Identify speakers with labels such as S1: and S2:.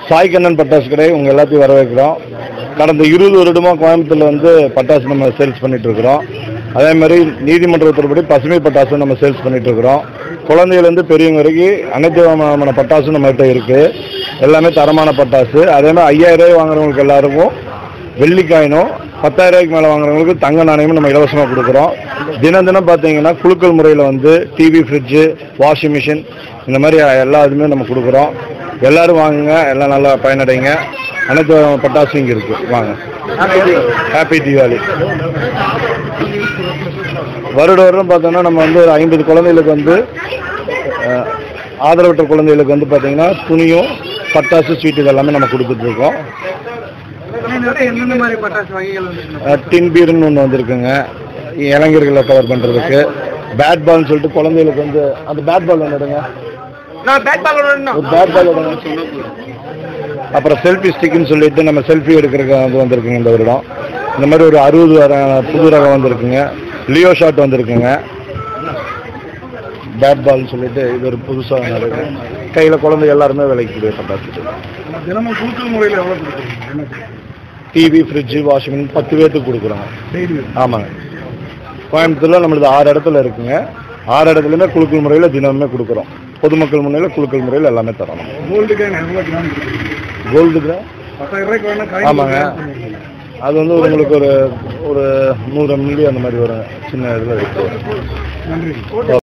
S1: சாய் கண்ணன் பட்டாசு கடை உங்கள் எல்லாத்தையும் வரவேற்கிறோம் கடந்த இருபது வருடமாக கோயம்புத்தூரில் வந்து பட்டாசு நம்ம சேல்ஸ் பண்ணிட்டு இருக்கிறோம் அதே மாதிரி நீதிமன்ற உத்தரவுப்படி பசுமை பட்டாசு நம்ம சேல்ஸ் பண்ணிட்டு இருக்கிறோம் குழந்தையிலேருந்து பெரியவங்க வரைக்கும் அனைத்து விதமான பட்டாசும் நம்மகிட்ட இருக்குது எல்லாமே தரமான பட்டாசு அதே மாதிரி ஐயாயிரம் ரூபாய் வாங்குறவங்களுக்கு எல்லாருக்கும் வெள்ளிக்காயினும் பத்தாயிரம் ரூபாய்க்கு மேலே வாங்குறவங்களுக்கு தங்க நாணயமும் நம்ம இலவசமாக கொடுக்குறோம் தினம் தினம் பார்த்தீங்கன்னா குலுக்கல் முறையில் வந்து டிவி ஃப்ரிட்ஜு வாஷிங் மிஷின் இந்த மாதிரி எல்லா இதுவுமே நம்ம கொடுக்குறோம் எல்லாரும் வாங்குங்க எல்லாம் நல்லா பயனடைங்க அனைத்து வகையான பட்டாசும் இங்கே இருக்குது வாங்க ஹாப்பி தீபாவளி வருட வருடம் பார்த்தோம்னா நம்ம வந்து ஒரு ஐம்பது குழந்தைகளுக்கு வந்து அஹ், ஆதரவற்ற குழந்தைகளுக்கு வந்து பார்த்தீங்கன்னா துணியும் பட்டாசு ஸ்வீட் இதெல்லாமே நம்ம கொடுத்துட்ருக்கோம்
S2: எந்தெந்த மாதிரி பட்டாசு வகைகள் வந்து
S1: டின் பீர்னு ஒன்று வந்திருக்குங்க இளைஞர்களை கவர் பண்ணுறதுக்கு பேட் பால்னு சொல்லிட்டு குழந்தைகளுக்கு வந்து அந்த பேட் பால் ஒன்று எடுங்க
S2: நான் பேட் பால்
S1: ஒரு பேட் பால் எடுங்க அப்புறம் செல்ஃபி ஸ்டிக்னு சொல்லிட்டு நம்ம செல்ஃபி எடுக்கிறதுக்கு வந்து வந்திருக்குங்க இந்த வருடம் இந்த மாதிரி ஒரு அறுபது வர புது ரகம் வந்திருக்குங்க லியோ ஷாட் வந்திருக்குங்க பேட் பால்னு சொல்லிட்டு இது ஒரு புதுசாக இருக்கு கையில் குழந்தை எல்லாருமே விலைக்கு பட்டாசு
S2: தினமும் குழுக்கள் முறையில் எவ்வளோ கொடுக்குறீங்க
S1: டிவி ஃப்ரிட்ஜு வாஷிங் மிஷின் பத்து பேர்த்துக்கு கொடுக்குறோங்க
S2: டெய்லி
S1: ஆமாங்க கோயம்புத்தூரில் நம்மளது ஆறு இடத்துல இருக்குங்க ஆறு இடத்துலையுமே குழுக்கள் முறையில் தினமுமே கொடுக்குறோம் பொதுமக்கள் முன்னிலையில் குழுக்கள் முறையில் எல்லாமே தரணும்
S2: கோல்டு கேன் எவ்வளோ கிராம் கொடுக்குறீங்க
S1: கோல்டு கிரா
S2: பத்தாயிரம் ரூபாய்க்கு வேணா காயின்
S1: ஆமாங்க.
S2: பண்ணுவீங்க.
S1: அது வந்து ஒரு உங்களுக்கு ஒரு ஒரு நூறு மில்லி அந்த மாதிரி வரும் சின்ன இதில் இருக்குது
S2: நன்றி